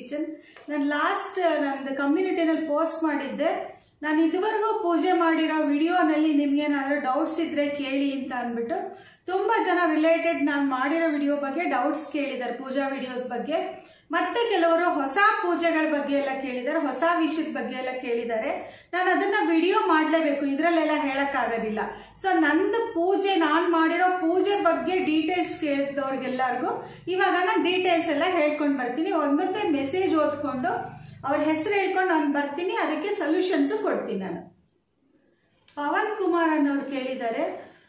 kitchen ನಾನು last ನಂದು ಕಮ್ಯುನಿಟಿನಲ್ಲಿ post ಮಾಡಿದ್ದೆ ನಾನು ಇದುವರೆಗೂ ಪೂಜೆ ಮಾಡಿರೋ ವಿಡಿಯೋನಲ್ಲಿ ನಿಮ್ಗೇನಾದರೂ ಡೌಟ್ಸ್ ಇದ್ದರೆ ಕೇಳಿ ಅಂತ ಅಂದ್ಬಿಟ್ಟು ತುಂಬ ಜನ ರಿಲೇಟೆಡ್ ನಾನು ಮಾಡಿರೋ ವಿಡಿಯೋ ಬಗ್ಗೆ ಡೌಟ್ಸ್ ಕೇಳಿದ್ದಾರೆ ಪೂಜಾ ವಿಡಿಯೋಸ್ ಬಗ್ಗೆ ಮತ್ತೆ ಕೆಲವರು ಹೊಸ ಪೂಜೆಗಳ ಬಗ್ಗೆ ಎಲ್ಲ ಕೇಳಿದ್ದಾರೆ ಹೊಸ ವಿಷಯದ ಬಗ್ಗೆ ಎಲ್ಲ ಕೇಳಿದ್ದಾರೆ ನಾನು ಅದನ್ನ ವಿಡಿಯೋ ಮಾಡಲೇಬೇಕು ಇದರಲ್ಲೆಲ್ಲ ಹೇಳಕ್ಕಾಗೋದಿಲ್ಲ ಸೊ ನಂದು ಪೂಜೆ ನಾನು ಮಾಡಿರೋ ಪೂಜೆ ಬಗ್ಗೆ ಡೀಟೇಲ್ಸ್ ಕೇಳಿದವ್ರಿಗೆಲ್ಲರಿಗೂ ಇವಾಗ ನಾನು ಡೀಟೇಲ್ಸ್ ಎಲ್ಲ ಹೇಳ್ಕೊಂಡು ಬರ್ತೀನಿ ಒಂದೊಂದೇ ಮೆಸೇಜ್ ಓದ್ಕೊಂಡು ಅವ್ರ ಹೆಸರು ಹೇಳ್ಕೊಂಡು ನಾನು ಬರ್ತೀನಿ ಅದಕ್ಕೆ ಸೊಲ್ಯೂಷನ್ಸ್ ಕೊಡ್ತೀನಿ ನಾನು ಪವನ್ ಕುಮಾರ್ ಅನ್ನೋರು ಕೇಳಿದ್ದಾರೆ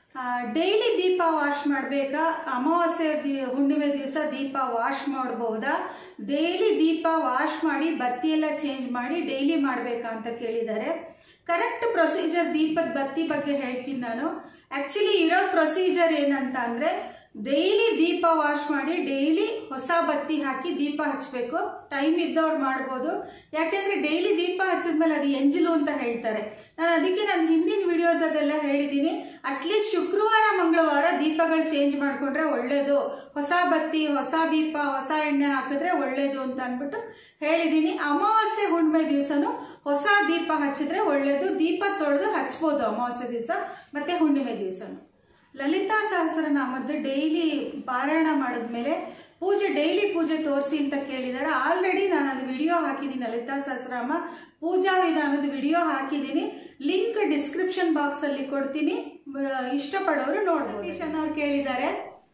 ಡೈಲಿ ದೀಪ ವಾಶ್ ಮಾಡಬೇಕಾ ಅಮಾವಾಸ್ಯೆ ದಿ ಹುಣ್ಣಿಮೆ ದಿವಸ ದೀಪ ವಾಶ್ ಮಾಡ್ಬೋದಾ ಡೈಲಿ ದೀಪ ವಾಶ್ ಮಾಡಿ ಬತ್ತಿ ಎಲ್ಲ ಚೇಂಜ್ ಮಾಡಿ ಡೈಲಿ ಮಾಡಬೇಕಾ ಅಂತ ಕೇಳಿದ್ದಾರೆ ಕರೆಕ್ಟ್ ಪ್ರೊಸೀಜರ್ ದೀಪದ ಬತ್ತಿ ಬಗ್ಗೆ ಹೇಳ್ತೀನಿ ನಾನು ಆ್ಯಕ್ಚುಲಿ ಇರೋ ಪ್ರೊಸೀಜರ್ ಏನಂತ ಅಂದರೆ ಡೈಲಿ ದೀಪ ವಾಶ್ ಮಾಡಿ ಡೈಲಿ ಹೊಸ ಬತ್ತಿ ಹಾಕಿ ದೀಪ ಹಚ್ಚಬೇಕು ಟೈಮ್ ಇದ್ದವ್ರು ಮಾಡ್ಬೋದು ಯಾಕೆಂದರೆ ಡೈಲಿ ದೀಪ ಹಚ್ಚಿದ್ಮೇಲೆ ಅದು ಎಂಜಲು ಅಂತ ಹೇಳ್ತಾರೆ ನಾನು ಅದಕ್ಕೆ ನಾನು ಹಿಂದಿನ ವಿಡಿಯೋಸ್ ಅದೆಲ್ಲ ಹೇಳಿದ್ದೀನಿ ಅಟ್ಲೀಸ್ಟ್ ಶುಕ್ರವಾರ ಮಂಗಳವಾರ ದೀಪಗಳು ಚೇಂಜ್ ಮಾಡಿಕೊಂಡ್ರೆ ಒಳ್ಳೆಯದು ಹೊಸ ಬತ್ತಿ ಹೊಸ ದೀಪ ಹೊಸ ಎಣ್ಣೆ ಹಾಕಿದ್ರೆ ಒಳ್ಳೆಯದು ಅಂತ ಅಂದ್ಬಿಟ್ಟು ಹೇಳಿದ್ದೀನಿ ಅಮಾವಾಸ್ಯೆ ಹುಣ್ಣಿಮೆ ದಿವಸನೂ ಹೊಸ ದೀಪ ಹಚ್ಚಿದ್ರೆ ಒಳ್ಳೆಯದು ದೀಪ ತೊಳೆದು ಹಚ್ಬೋದು ಅಮಾವಾಸ್ಯೆ ದಿವಸ ಮತ್ತು ಹುಣ್ಣಿಮೆ ದಿವಸನೂ ಲಲಿತಾ ಸಹಸ್ರನಾಮದ್ದು ಡೈಲಿ ಪಾರಾಯಣ ಮಾಡಿದ್ಮೇಲೆ ಪೂಜೆ ಡೈಲಿ ಪೂಜೆ ತೋರಿಸಿ ಅಂತ ಕೇಳಿದ್ದಾರೆ ಆಲ್ರೆಡಿ ನಾನು ಅದು ವಿಡಿಯೋ ಹಾಕಿದ್ದೀನಿ ಲಲಿತಾ ಸಹಸ್ರನಾಮ ಪೂಜಾ ವಿಧಾನದ ವಿಡಿಯೋ ಹಾಕಿದ್ದೀನಿ ಲಿಂಕ್ ಡಿಸ್ಕ್ರಿಪ್ಷನ್ ಬಾಕ್ಸಲ್ಲಿ ಕೊಡ್ತೀನಿ ಆ, ಇಷ್ಟಪಡೋರು ನೋಡ್ಬೋದು ಸತೀಶ್ ಅನ್ನೋರು ಕೇಳಿದ್ದಾರೆ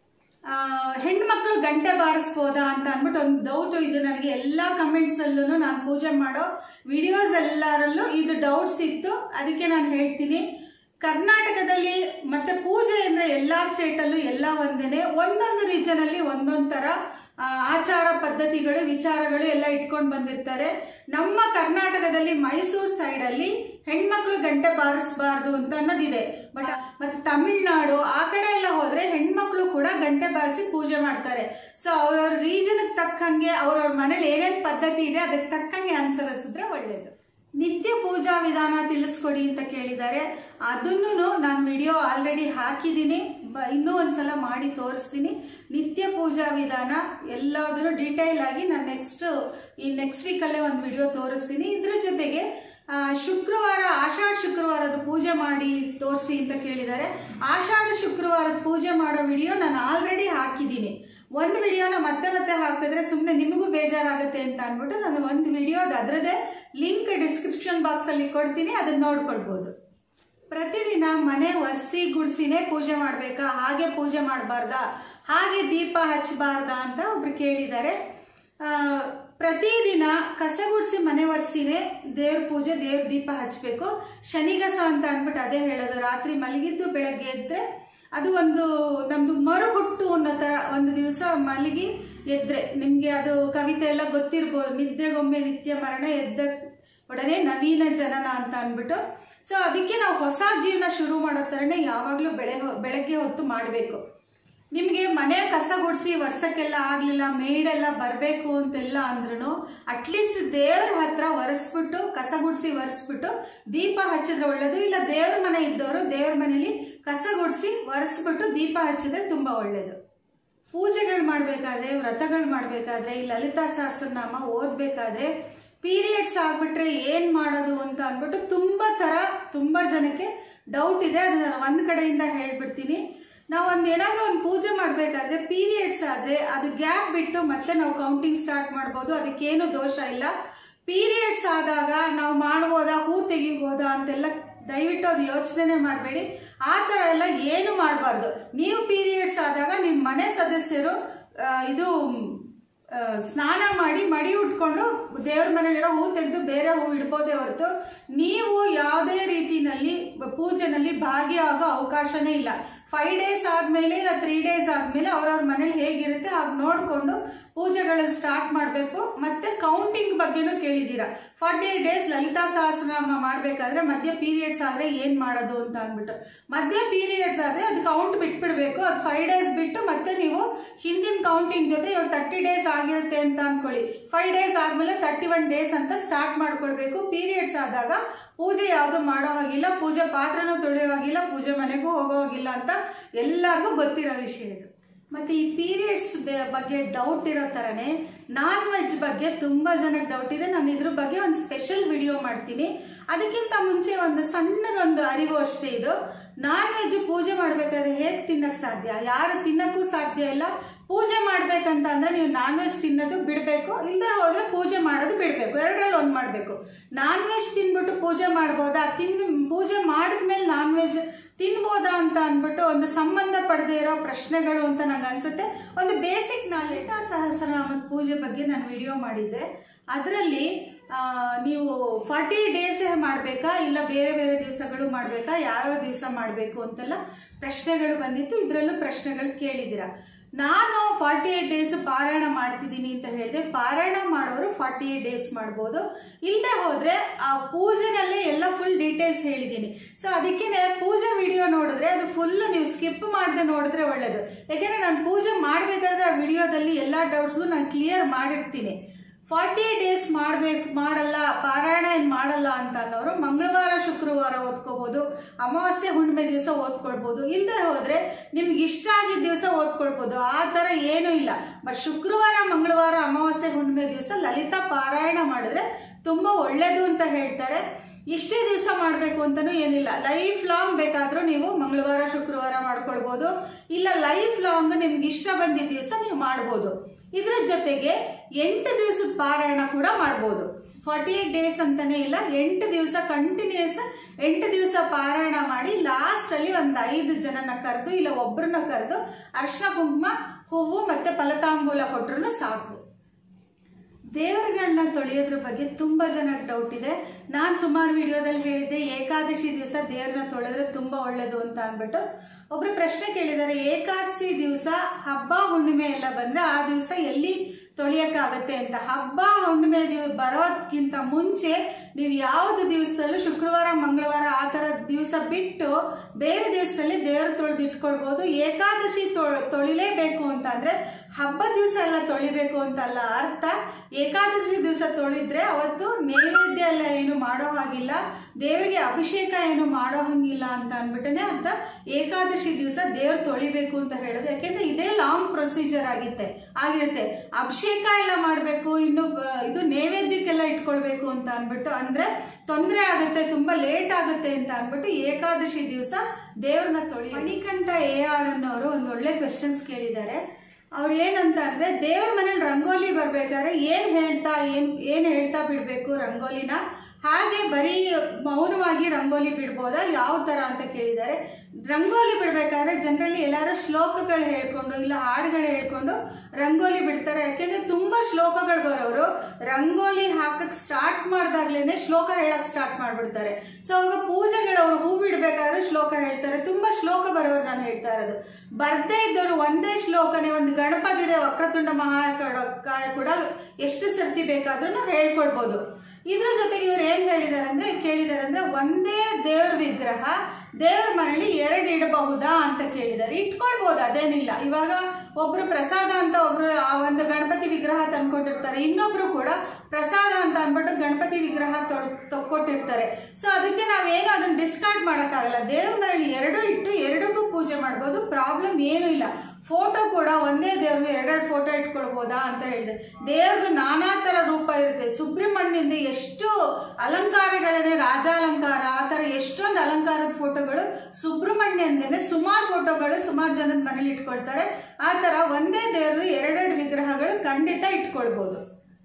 ಆ, ಹೆಣ್ಮಕ್ಳು ಗಂಟೆ ಬಾರಿಸ್ಬೋದಾ ಅಂತ ಅಂದ್ಬಿಟ್ಟು ಒಂದು ಡೌಟು ಇದು ನನಗೆ ಎಲ್ಲ ಕಮೆಂಟ್ಸಲ್ಲೂ ನಾನು ಪೂಜೆ ಮಾಡೋ ವಿಡಿಯೋಸ್ ಎಲ್ಲರಲ್ಲೂ ಇದು ಡೌಟ್ಸ್ ಇತ್ತು ಅದಕ್ಕೆ ನಾನು ಹೇಳ್ತೀನಿ ಕರ್ನಾಟಕದಲ್ಲಿ ಮತ್ತೆ ಪೂಜೆ ಅಂದರೆ ಎಲ್ಲ ಸ್ಟೇಟಲ್ಲೂ ಎಲ್ಲ ಒಂದೇನೆ ಒಂದೊಂದು ರೀಜನಲ್ಲಿ ಒಂದೊಂದು ಥರ ಆ, ಆಚಾರ ಪದ್ಧತಿಗಳು ವಿಚಾರಗಳು ಎಲ್ಲ ಇಟ್ಕೊಂಡು ಬಂದಿರ್ತಾರೆ ನಮ್ಮ ಕರ್ನಾಟಕದಲ್ಲಿ ಮೈಸೂರು ಸೈಡಲ್ಲಿ ಹೆಣ್ಮಕ್ಳು ಗಂಟೆ ಬಾರಿಸಬಾರ್ದು ಅಂತ ಅನ್ನೋದಿದೆ ಬಟ್ ಮತ್ತೆ ತಮಿಳ್ನಾಡು ಆ ಕಡೆ ಎಲ್ಲ ಹೋದ್ರೆ ಹೆಣ್ಮಕ್ಳು ಕೂಡ ಗಂಟೆ ಬಾರಿಸಿ ಪೂಜೆ ಮಾಡ್ತಾರೆ ಸೊ ಅವ್ರವ್ರ ರೀಜನ್ಗೆ ತಕ್ಕಂಗೆ ಅವ್ರವ್ರ ಮನೇಲಿ ಏನೇನು ಪದ್ಧತಿ ಇದೆ ಅದಕ್ಕೆ ತಕ್ಕಂಗೆ ಅನುಸರಿಸಿದ್ರೆ ಒಳ್ಳೇದು ನಿತ್ಯ ಪೂಜಾ ವಿಧಾನ ತಿಳಿಸ್ಕೊಡಿ ಅಂತ ಕೇಳಿದ್ದಾರೆ ಅದನ್ನು ನಾನು ವಿಡಿಯೋ ಆಲ್ರೆಡಿ ಹಾಕಿದ್ದೀನಿ ಬ ಇನ್ನೂ ಒಂದ್ಸಲ ಮಾಡಿ ತೋರಿಸ್ತೀನಿ ನಿತ್ಯ ಪೂಜಾ ವಿಧಾನ ಎಲ್ಲಾದರೂ ಡೀಟೇಲ್ ಆಗಿ ನಾನು ನೆಕ್ಸ್ಟ್ ಈ ನೆಕ್ಸ್ಟ್ ವೀಕಲ್ಲೇ ಒಂದು ವಿಡಿಯೋ ತೋರಿಸ್ತೀನಿ ಇದ್ರ ಜೊತೆಗೆ ಆ, ಶುಕ್ರವಾರ ಆಷಾಢ ಶುಕ್ರವಾರದ ಪೂಜೆ ಮಾಡಿ ತೋರಿಸಿ ಅಂತ ಕೇಳಿದ್ದಾರೆ ಆಷಾಢ ಶುಕ್ರವಾರದ ಪೂಜೆ ಮಾಡೋ ವಿಡಿಯೋ ನಾನು ಆಲ್ರೆಡಿ ಹಾಕಿದ್ದೀನಿ ಒಂದು ವಿಡಿಯೋನ ಮತ್ತೆ ಮತ್ತೆ ಹಾಕಿದ್ರೆ ಸುಮ್ಮನೆ ನಿಮಗೂ ಬೇಜಾರಾಗುತ್ತೆ ಅಂತ ಅಂದ್ಬಿಟ್ಟು ನಾನು ಒಂದು ವಿಡಿಯೋದ ಅದರದೇ ಲಿಂಕ್ ಡಿಸ್ಕ್ರಿಪ್ಷನ್ ಬಾಕ್ಸಲ್ಲಿ ಕೊಡ್ತೀನಿ ಅದನ್ನ ನೋಡ್ಕೊಳ್ಬೋದು ಪ್ರತಿದಿನ ಮನೆ ಒರೆಸಿ ಗುಡಿಸಿನೇ ಪೂಜೆ ಮಾಡಬೇಕಾ ಹಾಗೆ ಪೂಜೆ ಮಾಡಬಾರ್ದಾ ಹಾಗೆ ದೀಪ ಹಚ್ಚಬಾರ್ದಾ ಅಂತ ಒಬ್ರು ಕೇಳಿದ್ದಾರೆ ಆ, ಪ್ರತಿದಿನ ಕಸ ಗುಡಿಸಿ ಮನೆ ಒರೆಸಿನೇ ದೇವ್ರ ಪೂಜೆ ದೇವ್ರ ದೀಪ ಹಚ್ಚಬೇಕು ಶನಿಗಸ ಅಂತ ಅಂದ್ಬಿಟ್ಟು ಅದೇ ಹೇಳೋದು ರಾತ್ರಿ ಮಲಗಿದ್ದು ಬೆಳಗ್ಗೆ ಎದ್ದರೆ ಅದು ಒಂದು ನಮ್ಮದು ಮರುಹುಟ್ಟು ಅನ್ನೋ ಥರ ಒಂದು ದಿವಸ ಮಲಗಿ ಎದ್ರೆ ನಿಮಗೆ ಅದು ಕವಿತೆ ಎಲ್ಲ ಗೊತ್ತಿರ್ಬೋದು ನಿದ್ದೆಗೊಮ್ಮೆ ನಿತ್ಯ ಮರಣ ಎದ್ದ ಒಡನೆ ನವೀನ ಜನನ ಅಂತ ಅಂದ್ಬಿಟ್ಟು ಸೊ ಅದಕ್ಕೆ ನಾವು ಹೊಸ ಜೀವನ ಶುರು ಮಾಡೋ ಥರನೇ ಯಾವಾಗಲೂ ಬೆಳೆ ಬೆಳಗ್ಗೆ ಹೊತ್ತು ಮಾಡಬೇಕು ನಿಮಗೆ ಮನೆ ಕಸ ಗುಡಿಸಿ ವರ್ಷಕ್ಕೆಲ್ಲ ಆಗಲಿಲ್ಲ ಮೇಡೆಲ್ಲ ಬರಬೇಕು ಅಂತೆಲ್ಲ ಅಂದ್ರೂ ಅಟ್ಲೀಸ್ಟ್ ದೇವ್ರ ಹತ್ರ ಒರೆಸ್ಬಿಟ್ಟು ಕಸ ಗುಡಿಸಿ ಒರೆಸ್ಬಿಟ್ಟು ದೀಪ ಹಚ್ಚಿದ್ರೆ ಒಳ್ಳೇದು ಇಲ್ಲ ದೇವ್ರ ಮನೆ ಇದ್ದವರು ದೇವ್ರ ಮನೇಲಿ ಕಸ ಗುಡಿಸಿ ಒರೆಸ್ಬಿಟ್ಟು ದೀಪ ಹಚ್ಚಿದ್ರೆ ತುಂಬ ಒಳ್ಳೇದು ಪೂಜೆಗಳು ಮಾಡಬೇಕಾದ್ರೆ ವ್ರತಗಳು ಮಾಡಬೇಕಾದ್ರೆ ಈ ಲಲಿತಾ ಸಹಸ್ರನಾಮ ಓದಬೇಕಾದ್ರೆ ಪೀರಿಯಡ್ಸ್ ಆಗ್ಬಿಟ್ರೆ ಏನು ಮಾಡೋದು ಅಂತ ಅಂದ್ಬಿಟ್ಟು ತುಂಬ ಥರ ತುಂಬ ಜನಕ್ಕೆ ಡೌಟ್ ಇದೆ ಅದು ನಾನು ಒಂದು ಕಡೆಯಿಂದ ಹೇಳ್ಬಿಡ್ತೀನಿ ನಾವು ಒಂದು ಏನಾದರೂ ಒಂದು ಪೂಜೆ ಮಾಡಬೇಕಾದ್ರೆ ಪೀರಿಯಡ್ಸ್ ಆದರೆ ಅದು ಗ್ಯಾಪ್ ಬಿಟ್ಟು ಮತ್ತೆ ನಾವು ಕೌಂಟಿಂಗ್ ಸ್ಟಾರ್ಟ್ ಮಾಡ್ಬೋದು ಅದಕ್ಕೇನು ದೋಷ ಇಲ್ಲ ಪೀರಿಯಡ್ಸ್ ಆದಾಗ ನಾವು ಮಾಡ್ಬೋದಾ ಹೂ ತೆಗಿಬೋದಾ ಅಂತೆಲ್ಲ ದಯವಿಟ್ಟು ಅದು ಯೋಚನೆ ಮಾಡಬೇಡಿ ಆ ಥರ ಎಲ್ಲ ಏನು ಮಾಡಬಾರ್ದು ನೀವು ಪೀರಿಯಡ್ಸ್ ಆದಾಗ ನಿಮ್ಮ ಮನೆ ಸದಸ್ಯರು ಆ, ಇದು ಆ, ಸ್ನಾನ ಮಾಡಿ ಮಡಿ ಉಟ್ಕೊಂಡು ದೇವ್ರ ಮನೇಲಿರೋ ಹೂ ತೆಗೆದು ಬೇರೆ ಹೂ ಇಡ್ಬೋದೇ ಹೊರತು ನೀವು ಯಾವುದೇ ರೀತಿನಲ್ಲಿ ಪೂಜೆನಲ್ಲಿ ಭಾಗಿಯಾಗೋ ಅವಕಾಶನೇ ಇಲ್ಲ ಫೈವ್ ಡೇಸ್ ಆದಮೇಲೆ ಇಲ್ಲ ತ್ರೀ ಡೇಸ್ ಆದಮೇಲೆ ಅವ್ರವ್ರ ಮನೇಲಿ ಹೇಗಿರುತ್ತೆ ಹಾಗೆ ನೋಡಿಕೊಂಡು ಪೂಜೆಗಳನ್ನ ಸ್ಟಾರ್ಟ್ ಮಾಡಬೇಕು ಮತ್ತೆ ಕೌಂಟಿಂಗ್ ಬಗ್ಗೆನೂ ಕೇಳಿದ್ದೀರಾ forty eight days Lalita Sahasranama ಮಾಡಬೇಕಾದ್ರೆ ಮಧ್ಯ ಪೀರಿಯಡ್ಸ್ ಆದರೆ ಏನು ಮಾಡೋದು ಅಂತ ಅಂದ್ಬಿಟ್ಟು ಮಧ್ಯ ಪೀರಿಯಡ್ಸ್ ಆದರೆ ಅದು ಕೌಂಟ್ ಬಿಟ್ಬಿಡ್ಬೇಕು ಅದು ಫೈವ್ ಡೇಸ್ ಬಿಟ್ಟು ಮತ್ತೆ ನೀವು ಹಿಂದಿನ ಕೌಂಟಿಂಗ್ ಜೊತೆ ಇವಾಗ ತರ್ಟಿ ಡೇಸ್ ಆಗಿರುತ್ತೆ ಅಂತ ಅನ್ಕೊಳ್ಳಿ ಫೈವ್ ಡೇಸ್ ಆದಮೇಲೆ ತರ್ಟಿ ಒನ್ ಡೇಸ್ ಅಂತ ಸ್ಟಾರ್ಟ್ ಮಾಡ್ಕೊಳ್ಬೇಕು ಪೀರಿಯಡ್ಸ್ ಆದಾಗ ಪೂಜೆ ಯಾವುದು ಮಾಡೋ ಹಾಗಿಲ್ಲ ಪೂಜೆ ಪಾತ್ರನೂ ತೊಳೆಯೋ ಹಾಗಿಲ್ಲ ಪೂಜೆ ಮನೆಗೂ ಹೋಗೋ ಹಾಗಿಲ್ಲ ಅಂತ ಎಲ್ಲರಿಗೂ ಗೊತ್ತಿರೋ ವಿಷಯ ಇದು ಮತ್ತು ಈ ಪೀರಿಯಡ್ಸ್ ಬಗ್ಗೆ ಡೌಟ್ ಇರೋ ಥರನೇ ನಾನ್ ವೆಜ್ ಬಗ್ಗೆ ತುಂಬ ಜನಕ್ಕೆ ಡೌಟ್ ಇದೆ ನಾನು ಇದ್ರ ಬಗ್ಗೆ ಒಂದು ಸ್ಪೆಷಲ್ ವಿಡಿಯೋ ಮಾಡ್ತೀನಿ ಅದಕ್ಕಿಂತ ಮುಂಚೆ ಒಂದು ಸಣ್ಣದೊಂದು ಅರಿವು ಅಷ್ಟೇ ಇದು ನಾನ್ ವೆಜ್ ಪೂಜೆ ಮಾಡಬೇಕಾದ್ರೆ ಹೇಗೆ ತಿನ್ನಕ್ಕೆ ಸಾಧ್ಯ ಯಾರು ತಿನ್ನಕ್ಕೂ ಸಾಧ್ಯ ಇಲ್ಲ ಪೂಜೆ ಮಾಡ್ಬೇಕಂತ ಅಂದ್ರೆ ನೀವು ನಾನ್ ವೆಜ್ ತಿನ್ನೋದು ಬಿಡಬೇಕು ಇಲ್ಲದೆ ಹೋದ್ರೆ ಪೂಜೆ ಮಾಡೋದು ಬಿಡಬೇಕು ಎರಡರಲ್ಲಿ ಒಂದು ಮಾಡಬೇಕು ನಾನ್ ವೆಜ್ ತಿನ್ಬಿಟ್ಟು ಪೂಜೆ ಮಾಡ್ಬೋದಾ ತಿಂದು ಪೂಜೆ ಮಾಡಿದ್ಮೇಲೆ ನಾನ್ ವೆಜ್ ತಿನ್ಬೋದಾ ಅಂತ ಅಂದ್ಬಿಟ್ಟು ಒಂದು ಸಂಬಂಧ ಪಡೆದೇ ಇರೋ ಪ್ರಶ್ನೆಗಳು ಅಂತ ನಂಗೆ ಅನ್ಸುತ್ತೆ ಒಂದು ಬೇಸಿಕ್ ನಾಲೆಡ್ಜ್ ಸಹಸ್ರನಾಮದ ಪೂಜೆ ಬಗ್ಗೆ ನಾನು ವಿಡಿಯೋ ಮಾಡಿದ್ದೆ ಅದರಲ್ಲಿ ನೀವು ಫಾರ್ಟಿ ಡೇಸೇ ಮಾಡಬೇಕಾ ಇಲ್ಲ ಬೇರೆ ಬೇರೆ ದಿವಸಗಳು ಮಾಡಬೇಕಾ ಯಾವ್ಯಾವ ದಿವಸ ಮಾಡಬೇಕು ಅಂತೆಲ್ಲ ಪ್ರಶ್ನೆಗಳು ಬಂದಿತ್ತು ಇದರಲ್ಲೂ ಪ್ರಶ್ನೆಗಳು ಕೇಳಿದ್ದೀರಾ ನಾನು ಫಾರ್ಟಿ ಏಟ್ ಡೇಸ್ ಪಾರಾಯಣ ಮಾಡ್ತಿದ್ದೀನಿ ಅಂತ ಹೇಳಿದೆ ಪಾರಾಯಣ ಮಾಡೋರು ಫಾರ್ಟಿ ಏಟ್ ಡೇಸ್ ಮಾಡ್ಬೋದು ಇಲ್ಲದೆ ಹೋದರೆ ಆ ಪೂಜೆನಲ್ಲೇ ಎಲ್ಲ ಫುಲ್ ಡೀಟೇಲ್ಸ್ ಹೇಳಿದ್ದೀನಿ ಸೊ ಅದಕ್ಕೇ ಪೂಜೆ ವಿಡಿಯೋ ನೋಡಿದ್ರೆ ಅದು ಫುಲ್ ನೀವು ಸ್ಕಿಪ್ ಮಾಡದೆ ನೋಡಿದ್ರೆ ಒಳ್ಳೇದು ಯಾಕೆಂದರೆ ನಾನು ಪೂಜೆ ಮಾಡಬೇಕಾದ್ರೆ ಆ ವಿಡಿಯೋದಲ್ಲಿ ಎಲ್ಲ ಡೌಟ್ಸು ನಾನು ಕ್ಲಿಯರ್ ಮಾಡಿರ್ತೀನಿ ಫಾರ್ಟಿ ಡೇಸ್ ಮಾಡಬೇಕು ಮಾಡಲ್ಲ ಪಾರಾಯಣ ಏನು ಮಾಡಲ್ಲ ಅಂತ ಅನ್ನೋರು ಮಂಗಳವಾರ ಶುಕ್ರವಾರ ಓದ್ಕೋಬೋದು ಅಮಾವಾಸ್ಯೆ ಹುಣ್ಣಿಮೆ ದಿವಸ ಓದ್ಕೊಳ್ಬೋದು ಇಲ್ಲದೆ ಹೋದರೆ ನಿಮ್ಗೆ ಇಷ್ಟ ಆಗಿದ್ದ ದಿವಸ ಓದ್ಕೊಳ್ಬೋದು ಆ ಥರ ಏನೂ ಇಲ್ಲ ಬಟ್ ಶುಕ್ರವಾರ ಮಂಗಳವಾರ ಅಮಾವಾಸ್ಯೆ ಹುಣ್ಣಿಮೆ ದಿವಸ ಲಲಿತಾ ಪಾರಾಯಣ ಮಾಡಿದ್ರೆ ತುಂಬ ಒಳ್ಳೆಯದು ಅಂತ ಹೇಳ್ತಾರೆ ಇಷ್ಟೇ ದಿವಸ ಮಾಡಬೇಕು ಅಂತಲೂ ಏನಿಲ್ಲ ಲೈಫ್ ಲಾಂಗ್ ಬೇಕಾದರೂ ನೀವು ಮಂಗಳವಾರ ಶುಕ್ರವಾರ ಮಾಡ್ಕೊಳ್ಬೋದು ಇಲ್ಲ ಲೈಫ್ ಲಾಂಗ್ ನಿಮ್ಗೆ ಇಷ್ಟ ಬಂದಿದ್ದ ದಿವಸ ನೀವು ಮಾಡ್ಬೋದು ಇದರ ಜೊತೆಗೆ ಎಂಟು ದಿವಸದ ಪಾರಾಯಣ ಕೂಡ ಮಾಡ್ಬೋದು ಫಾರ್ಟಿ ಏಟ್ ಡೇಸ್ ಅಂತಾನೆ ಇಲ್ಲ ಎಂಟು ದಿವಸ ಕಂಟಿನ್ಯೂಸ್ ಎಂಟು ದಿವಸ ಪಾರಾಯಣ ಮಾಡಿ ಲಾಸ್ಟಲ್ಲಿ ಒಂದು ಐದು ಜನನ ಕರೆದು ಇಲ್ಲ ಒಬ್ಬರನ್ನ ಕರೆದು ಅರ್ಶಿನ ಕುಂಕುಮ ಹೂವು ಮತ್ತೆ ಫಲತಾಂಬೂಲ ಕೊಟ್ರು ಸಾಕು ದೇವರುಗಳನ್ನ ತೊಳೆಯೋದ್ರ ಬಗ್ಗೆ ತುಂಬ ಜನಕ್ಕೆ ಡೌಟ್ ಇದೆ ನಾನು ಸುಮಾರು ವಿಡಿಯೋದಲ್ಲಿ ಹೇಳಿದ್ದೆ ಏಕಾದಶಿ ದಿವಸ ದೇವ್ರನ್ನ ತೊಳೆದ್ರೆ ತುಂಬ ಒಳ್ಳೆಯದು ಅಂತ ಅಂದ್ಬಿಟ್ಟು ಒಬ್ರು ಪ್ರಶ್ನೆ ಕೇಳಿದ್ದಾರೆ ಏಕಾದಶಿ ದಿವಸ ಹಬ್ಬ ಹುಣ್ಣಿಮೆ ಎಲ್ಲ ಬಂದರೆ ಆ ದಿವಸ ಎಲ್ಲಿ ತೊಳೆಯೋಕ್ಕಾಗತ್ತೆ ಅಂತ ಹಬ್ಬ ಹುಣ್ಣಿಮೆ ದಿವ ಬರೋದಕ್ಕಿಂತ ಮುಂಚೆ ನೀವು ಯಾವುದು ದಿವಸದಲ್ಲೂ ಶುಕ್ರವಾರ ಮಂಗಳವಾರ ಆ ಥರ ದಿವಸ ಬಿಟ್ಟು ಬೇರೆ ದಿವಸದಲ್ಲಿ ದೇವರು ತೊಳೆದು ಇಟ್ಕೊಳ್ಬೋದು ಏಕಾದಶಿ ತೊಳಿಲೇಬೇಕು ಅಂತ ಅಂದರೆ ಹಬ್ಬ ದಿವಸ ಎಲ್ಲ ತೊಳಿಬೇಕು ಅಂತಲ್ಲ ಅರ್ಥ ಏಕಾದಶಿ ದಿವಸ ತೊಳಿದ್ರೆ ಅವತ್ತು ನೈವೇದ್ಯ ಎಲ್ಲ ಏನು ಮಾಡೋ ಹಾಗಿಲ್ಲ ದೇವರಿಗೆ ಅಭಿಷೇಕ ಏನು ಮಾಡೋ ಹಂಗಿಲ್ಲ ಅಂತ ಅಂದ್ಬಿಟ್ಟನೆ ಅರ್ಥ ಏಕಾದಶಿ ದಿವಸ ದೇವ್ರು ತೊಳಿಬೇಕು ಅಂತ ಹೇಳೋದು ಯಾಕೆಂದ್ರೆ ಇದೇ ಲಾಂಗ್ ಪ್ರೊಸೀಜರ್ ಆಗಿತ್ತೆ ಆಗಿರುತ್ತೆ ಅಭಿಷೇಕ ಎಲ್ಲ ಮಾಡಬೇಕು ಇನ್ನು ಇದು ನೈವೇದ್ಯಕ್ಕೆಲ್ಲ ಇಟ್ಕೊಳ್ಬೇಕು ಅಂತ ಅಂದ್ಬಿಟ್ಟು ಅಂದ್ರೆ ತೊಂದರೆ ಆಗುತ್ತೆ ತುಂಬಾ ಲೇಟ್ ಆಗುತ್ತೆ ಅಂತ ಅಂದ್ಬಿಟ್ಟು ಏಕಾದಶಿ ದಿವಸ ದೇವ್ರನ್ನ ತೊಳಿ ಮಣಿಕಂಠ ಎ ಆರ್ ಅನ್ನೋರು ಒಂದು ಒಳ್ಳೆ ಕ್ವೆಶನ್ಸ್ ಕೇಳಿದ್ದಾರೆ ಅವ್ರು ಏನಂತ ಅಂದ್ರೆ ದೇವ್ರ ಮನೇಲಿ ರಂಗೋಲಿ ಬರ್ಬೇಕಾದ್ರೆ ಏನ್ ಹೇಳ್ತಾ ಏನ್ ಏನ್ ಹೇಳ್ತಾ ಬಿಡ್ಬೇಕು ರಂಗೋಲಿನ ಹಾಗೆ ಬರೀ ಮೌನವಾಗಿ ರಂಗೋಲಿ ಬಿಡ್ಬೋದಾ ಯಾವ ತರ ಅಂತ ಕೇಳಿದ್ದಾರೆ ರಂಗೋಲಿ ಬಿಡ್ಬೇಕಾದ್ರೆ ಜನರಲಿ ಎಲ್ಲಾರು ಶ್ಲೋಕಗಳು ಹೇಳ್ಕೊಂಡು ಇಲ್ಲ ಹಾಡುಗಳು ಹೇಳ್ಕೊಂಡು ರಂಗೋಲಿ ಬಿಡ್ತಾರೆ ಯಾಕೆಂದ್ರೆ ತುಂಬಾ ಶ್ಲೋಕಗಳು ಬರೋರು ರಂಗೋಲಿ ಹಾಕಕ್ ಸ್ಟಾರ್ಟ್ ಮಾಡ್ದಾಗ್ಲೇನೆ ಶ್ಲೋಕ ಹೇಳಕ್ ಸ್ಟಾರ್ಟ್ ಮಾಡ್ಬಿಡ್ತಾರೆ ಸೊ ಅವಾಗ ಪೂಜೆಗಳು ಅವ್ರು ಹೂ ಬಿಡ್ಬೇಕಾದ್ರೆ ಶ್ಲೋಕ ಹೇಳ್ತಾರೆ ತುಂಬಾ ಶ್ಲೋಕ ಬರೋರು ನಾನು ಹೇಳ್ತಾ ಇರೋದು ಬರ್ದೇ ಇದ್ದವರು ಒಂದೇ ಶ್ಲೋಕನೇ ಒಂದು ಗಣಪತಿದೆ ವಕ್ರತುಂಡ ಮಹಾಕಾಯ ಕೂಡ ಎಷ್ಟು ಸರ್ತಿ ಬೇಕಾದ್ರೂ ಹೇಳ್ಕೊಳ್ಬೋದು ಇದ್ರ ಜೊತೆಗೆ ಇವ್ರು ಏನ್ ಹೇಳಿದಾರೆ ಅಂದ್ರೆ ಕೇಳಿದಾರೆ ಅಂದ್ರೆ ಒಂದೇ ದೇವ್ರ ವಿಗ್ರಹ ದೇವ್ರ ಮನೇಲಿ ಎರಡು ಇಡಬಹುದಾ ಅಂತ ಕೇಳಿದ್ದಾರೆ ಇಟ್ಕೊಳ್ಬೋದು ಅದೇನಿಲ್ಲ ಇವಾಗ ಒಬ್ರು ಪ್ರಸಾದ ಅಂತ ಒಬ್ರು ಆ ಒಂದು ಗಣಪತಿ ವಿಗ್ರಹ ತಂದ್ಕೊಟ್ಟಿರ್ತಾರೆ ಇನ್ನೊಬ್ರು ಕೂಡ ಪ್ರಸಾದ ಅಂತ ಅಂದ್ಬಿಟ್ಟು ಗಣಪತಿ ವಿಗ್ರಹ ತೊಕ್ಕೊಟ್ಟಿರ್ತಾರೆ ಸೊ ಅದಕ್ಕೆ ನಾವೇನು ಅದನ್ನ ಡಿಸ್ಕಾರ್ಡ್ ಮಾಡೋಕ್ಕಾಗಲ್ಲ ದೇವ್ರ ಮನೇಲಿ ಎರಡು ಇಟ್ಟು ಎರಡಕ್ಕೂ ಪೂಜೆ ಮಾಡ್ಬೋದು ಪ್ರಾಬ್ಲಮ್ ಏನೂ ಇಲ್ಲ ಫೋಟೋ ಕೂಡ ಒಂದೇ ದೇವ್ರದ್ದು ಎರಡೆರಡು ಫೋಟೋ ಇಟ್ಕೊಳ್ಬೋದಾ ಅಂತ ಹೇಳಿದೆ ದೇವ್ರದ್ದು ನಾನಾ ಥರ ರೂಪ ಇರುತ್ತೆ ಸುಬ್ರಹ್ಮಣ್ಯಂದ ಎಷ್ಟು ಅಲಂಕಾರಗಳನ್ನೇ ರಾಜಾಲಂಕಾರ ಆ ಥರ ಎಷ್ಟೊಂದು ಅಲಂಕಾರದ ಫೋಟೋಗಳು ಸುಬ್ರಹ್ಮಣ್ಯಂದೇನೆ ಸುಮಾರು ಫೋಟೋಗಳು ಸುಮಾರು ಜನದ ಮನೇಲಿ ಇಟ್ಕೊಳ್ತಾರೆ ಆ ಥರ ಒಂದೇ ದೇವ್ರದ್ದು ಎರಡೆರಡು ವಿಗ್ರಹಗಳು ಖಂಡಿತ ಇಟ್ಕೊಳ್ಬೋದು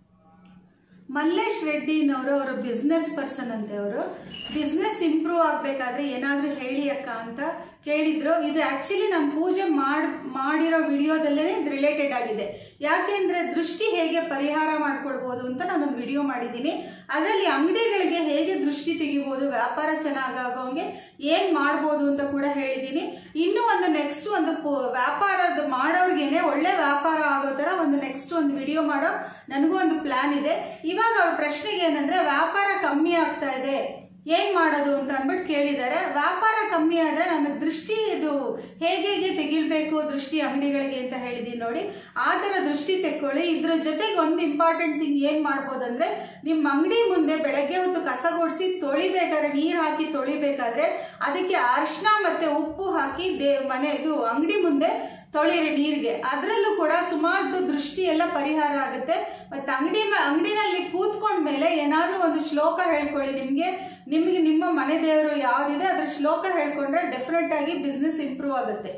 ಮಲ್ಲೇಶ್ ರೆಡ್ಡಿನವರು ಅವರು ಬಿಸ್ನೆಸ್ ಪರ್ಸನ್ ಅಂತೆ ಅವರು ಬಿಸ್ನೆಸ್ ಇಂಪ್ರೂವ್ ಆಗಬೇಕಾದ್ರೆ ಏನಾದರೂ ಹೇಳಿ ಅಕ್ಕ ಅಂತ ಕೇಳಿದ್ರು ಇದು ಆ್ಯಕ್ಚುಲಿ ನಾನು ಪೂಜೆ ಮಾಡಿ ಮಾಡಿರೋ ವಿಡಿಯೋದಲ್ಲೇ ಇದು ರಿಲೇಟೆಡ್ ಆಗಿದೆ ಯಾಕೆಂದರೆ ದೃಷ್ಟಿ ಹೇಗೆ ಪರಿಹಾರ ಮಾಡ್ಕೊಳ್ಬೋದು ಅಂತ ನಾನೊಂದು ವಿಡಿಯೋ ಮಾಡಿದ್ದೀನಿ ಅದರಲ್ಲಿ ಅಂಗಡಿಗಳಿಗೆ ಹೇಗೆ ದೃಷ್ಟಿ ತೆಗಿಬೋದು ವ್ಯಾಪಾರ ಚೆನ್ನಾಗಾಗೋಂಗೆ ಏನು ಮಾಡ್ಬೋದು ಅಂತ ಕೂಡ ಹೇಳಿದ್ದೀನಿ ಇನ್ನೂ ಒಂದು ನೆಕ್ಸ್ಟ್ ಒಂದು ವ್ಯಾಪಾರದ ಮಾಡೋರ್ಗೇನೆ ಒಳ್ಳೆ ವ್ಯಾಪಾರ ಆಗೋ ಥರ ಒಂದು ನೆಕ್ಸ್ಟ್ ಒಂದು ವಿಡಿಯೋ ಮಾಡೋ ನನಗೂ ಒಂದು ಪ್ಲ್ಯಾನ್ ಇದೆ ಇವಾಗ ಅವ್ರ ಪ್ರಶ್ನೆಗೆ ಏನಂದರೆ ವ್ಯಾಪಾರ ಕಮ್ಮಿ ಆಗ್ತಾ ಇದೆ ಏನು ಮಾಡೋದು ಅಂತ ಅಂದ್ಬಿಟ್ಟು ಕೇಳಿದ್ದಾರೆ ವ್ಯಾಪಾರ ಕಮ್ಮಿ ಆದರೆ ನನಗೆ ದೃಷ್ಟಿ ಇದು ಹೇಗೆ ಹೇಗೆ ತೆಗಿಲ್ಬೇಕು ದೃಷ್ಟಿ ಅಂಗಡಿಗಳಿಗೆ ಅಂತ ಹೇಳಿದ್ದೀನಿ ನೋಡಿ ಆ ಥರ ದೃಷ್ಟಿ ತೆಕ್ಕೊಳ್ಳಿ ಇದ್ರ ಜೊತೆಗೆ ಒಂದು ಇಂಪಾರ್ಟೆಂಟ್ ಥಿಂಗ್ ಏನು ಮಾಡ್ಬೋದು ಅಂದರೆ ನಿಮ್ಮ ಅಂಗಡಿ ಮುಂದೆ ಬೆಳಗ್ಗೆ ಹೊತ್ತು ಕಸ ಗುಡಿಸಿ ತೊಳಿಬೇಕಾದ್ರೆ ನೀರು ಹಾಕಿ ತೊಳಿಬೇಕಾದ್ರೆ ಅದಕ್ಕೆ ಅರಿಶಿನ ಮತ್ತು ಉಪ್ಪು ಹಾಕಿ ದೇ ಮನೆ ಇದು ಅಂಗಡಿ ಮುಂದೆ ತೊಳಿರಿ ನೀರಿಗೆ ಅದರಲ್ಲೂ ಕೂಡ ಸುಮಾರು ದೃಷ್ಟಿ ಎಲ್ಲ ಪರಿಹಾರ ಆಗುತ್ತೆ ಮತ್ತು ಅಂಗಡಿ ಅಂಗಡಿನಲ್ಲಿ ಕೂತ್ಕೊಂಡ್ಮೇಲೆ ಏನಾದರೂ ಒಂದು ಶ್ಲೋಕ ಹೇಳ್ಕೊಳ್ಳಿ ನಿಮಗೆ ನಿಮಗೆ ನಿಮ್ಮ ಮನೆ ದೇವರು ಯಾವುದಿದೆ ಅದ್ರ ಶ್ಲೋಕ ಹೇಳ್ಕೊಂಡ್ರೆ ಡೆಫಿನೆಟ್ ಆಗಿ ಬಿಸ್ನೆಸ್ ಇಂಪ್ರೂವ್ ಆಗುತ್ತೆ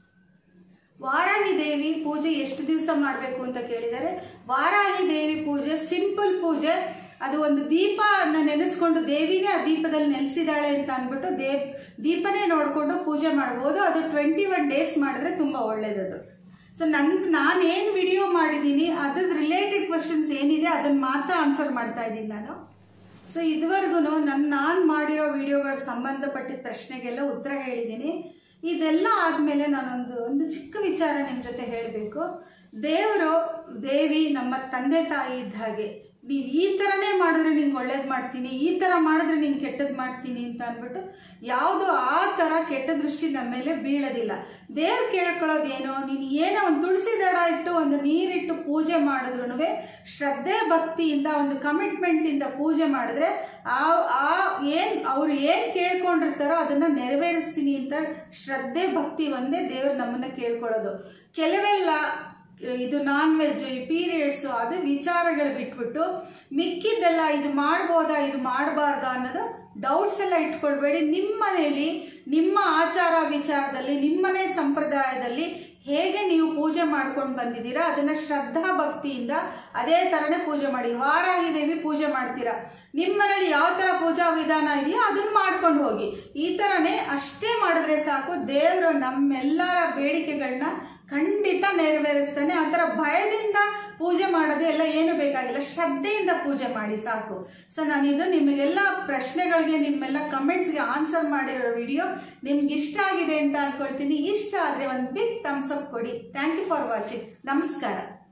ವಾರಾಹಿ ದೇವಿ ಪೂಜೆ ಎಷ್ಟು ದಿವಸ ಮಾಡಬೇಕು ಅಂತ ಕೇಳಿದರೆ ವಾರಾಹಿ ದೇವಿ ಪೂಜೆ ಸಿಂಪಲ್ ಪೂಜೆ ಅದು ಒಂದು ದೀಪನ ನೆನೆಸ್ಕೊಂಡು ದೇವಿನೇ ಆ ದೀಪದಲ್ಲಿ ನೆಲೆಸಿದಾಳೆ ಅಂತ ಅಂದ್ಬಿಟ್ಟು ದೇವ್ ದೀಪನೇ ನೋಡಿಕೊಂಡು ಪೂಜೆ ಮಾಡ್ಬೋದು ಅದು ಟ್ವೆಂಟಿ ಒನ್ ಡೇಸ್ ಮಾಡಿದ್ರೆ ತುಂಬ ಒಳ್ಳೆಯದದು ಸೊ ನನ್ನ ನಾನೇನು ವಿಡಿಯೋ ಮಾಡಿದ್ದೀನಿ ಅದ್ರದ್ದು ರಿಲೇಟೆಡ್ ಕ್ವಶನ್ಸ್ ಏನಿದೆ ಅದನ್ನು ಮಾತ್ರ ಆನ್ಸರ್ ಮಾಡ್ತಾ ಇದ್ದೀನಿ ನಾನು ಸೊ ಇದುವರೆಗೂ ನನ್ನ ನಾನು ಮಾಡಿರೋ ವಿಡಿಯೋಗಳ ಸಂಬಂಧಪಟ್ಟಿದ್ದ ಪ್ರಶ್ನೆಗೆಲ್ಲ ಉತ್ತರ ಹೇಳಿದ್ದೀನಿ ಇದೆಲ್ಲ ಆದಮೇಲೆ ನಾನೊಂದು ಒಂದು ಚಿಕ್ಕ ವಿಚಾರ ನಿಮ್ಮ ಜೊತೆ ಹೇಳಬೇಕು ದೇವರು ದೇವಿ ನಮ್ಮ ತಂದೆ ತಾಯಿ ಇದ್ದ ಹಾಗೆ ನೀವು ಈ ಥರನೇ ಮಾಡಿದ್ರೆ ನಿಂಗೆ ಒಳ್ಳೇದು ಮಾಡ್ತೀನಿ ಈ ಥರ ಮಾಡಿದ್ರೆ ನಿಂಗೆ ಕೆಟ್ಟದ್ದು ಮಾಡ್ತೀನಿ ಅಂತ ಅಂದ್ಬಿಟ್ಟು ಯಾವುದು ಆ ಥರ ಕೆಟ್ಟ ದೃಷ್ಟಿ ನಮ್ಮ ಮೇಲೆ ಬೀಳೋದಿಲ್ಲ ದೇವ್ರು ಕೇಳ್ಕೊಳ್ಳೋದೇನೋ ನೀನು ಏನೋ ಒಂದು ತುಳಸಿ ದಡ ಇಟ್ಟು ಒಂದು ನೀರಿಟ್ಟು ಪೂಜೆ ಮಾಡಿದ್ರು ಶ್ರದ್ಧೆ ಭಕ್ತಿಯಿಂದ ಒಂದು ಕಮಿಟ್ಮೆಂಟಿಂದ ಪೂಜೆ ಮಾಡಿದ್ರೆ ಆ ಆ ಏನು ಅವ್ರು ಏನು ಕೇಳ್ಕೊಂಡಿರ್ತಾರೋ ಅದನ್ನು ನೆರವೇರಿಸ್ತೀನಿ ಅಂತ ಶ್ರದ್ಧೆ ಭಕ್ತಿ ಒಂದೇ ದೇವ್ರು ನಮ್ಮನ್ನು ಕೇಳ್ಕೊಳ್ಳೋದು ಕೆಲವೆಲ್ಲ ಇದು ನಾನ್ ವೆಜ್ ಈ ಪೀರಿಯಡ್ಸು ಅದು ವಿಚಾರಗಳು ಬಿಟ್ಬಿಟ್ಟು ಮಿಕ್ಕಿದ್ದೆಲ್ಲ ಇದು ಮಾಡ್ಬೋದಾ ಇದು ಮಾಡಬಾರ್ದಾ ಅನ್ನೋದು ಡೌಟ್ಸ್ ಎಲ್ಲ ಇಟ್ಕೊಳ್ಬೇಡಿ ನಿಮ್ಮ ಮನೆಯಲ್ಲಿ ನಿಮ್ಮ ಆಚಾರ ವಿಚಾರದಲ್ಲಿ ನಿಮ್ಮನೆ ಸಂಪ್ರದಾಯದಲ್ಲಿ ಹೇಗೆ ನೀವು ಪೂಜೆ ಮಾಡ್ಕೊಂಡು ಬಂದಿದ್ದೀರಾ ಅದನ್ನು ಶ್ರದ್ಧಾ ಭಕ್ತಿಯಿಂದ ಅದೇ ಥರನೇ ಪೂಜೆ ಮಾಡಿ ವಾರಾಹಿ ದೇವಿ ಪೂಜೆ ಮಾಡ್ತೀರಾ ನಿಮ್ಮ ಮನೇಲಿ ಯಾವ ಥರ ಪೂಜಾ ವಿಧಾನ ಇದೆಯೋ ಅದನ್ನು ಮಾಡ್ಕೊಂಡು ಹೋಗಿ ಈ ಥರನೇ ಅಷ್ಟೇ ಮಾಡಿದ್ರೆ ಸಾಕು ದೇವರು ನಮ್ಮೆಲ್ಲರ ಬೇಡಿಕೆಗಳನ್ನ ಖಂಡಿತ ನೆರವೇರಿಸ್ತಾನೆ ಆ ಥರ ಭಯದಿಂದ ಪೂಜೆ ಮಾಡೋದು ಎಲ್ಲ ಏನು ಬೇಕಾಗಿಲ್ಲ ಶ್ರದ್ಧೆಯಿಂದ ಪೂಜೆ ಮಾಡಿ ಸಾಕು ಸೊ ನಾನಿದು ನಿಮಗೆಲ್ಲ ಪ್ರಶ್ನೆಗಳಿಗೆ ನಿಮ್ಮೆಲ್ಲ ಕಮೆಂಟ್ಸ್ಗೆ ಆನ್ಸರ್ ಮಾಡಿರೋ ವಿಡಿಯೋ ನಿಮ್ಗೆ ಇಷ್ಟ ಆಗಿದೆ ಅಂತ ಅನ್ಕೊಳ್ತೀನಿ ಇಷ್ಟ ಆದರೆ ಒಂದು ಬಿಗ್ ಥಮ್ಸ್ ಅಪ್ ಕೊಡಿ ಥ್ಯಾಂಕ್ ಯು ಫಾರ್ ವಾಚಿಂಗ್ ನಮಸ್ಕಾರ